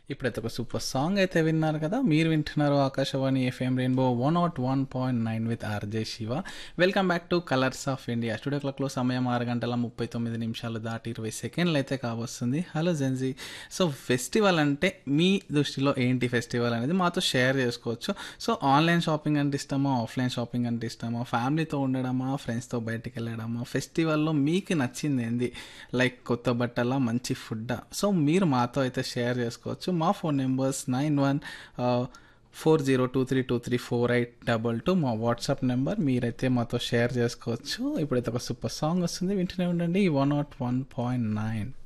ఇప్పుడైతే ఒక super song అయితే విన్నారు కదా మీరు వింటున్నారు Akashvani FM rainbow one nought one point nine with RJ Shiva welcome back to colours of India studio క్లాక్లో సమయం ఆరు గంటల ముప్పై తొమ్మిది నిమిషాలు దాటి ఇరవై సెకండ్లు అయితే కావస్తుంది హలో జెన్జీ సో ఫెస్టివల్ అంటే మీ దృష్టిలో ఏంటి ఫెస్టివల్ అనేది మాతో షేర్ చేసుకోవచ్చు సో ఆన్లైన్ షాపింగ్ అంటే ఇష్టమా ఆఫ్లైన్ షాపింగ్ అంటే ఇష్టమా ఫ్యామిలీతో ఉండడమా ఫ్రెండ్స్తో బయటికి వెళ్ళడమా ఫెస్టివల్లో మీకు నచ్చింది ఏంది లైక్ కొత్త బట్టల మంచి ఫుడ్ సో మీరు మాతో అయితే షేర్ చేసుకోవచ్చు మా phone numbers nine one four zero two three two three four eight double two మా వాట్సాప్ నెంబర్ మీరైతే మాతో షేర్ చేసుకోవచ్చు ఇప్పుడైతే ఒక సూపర్ సాంగ్ వస్తుంది వింటూనే ఉండండి one nought one point nine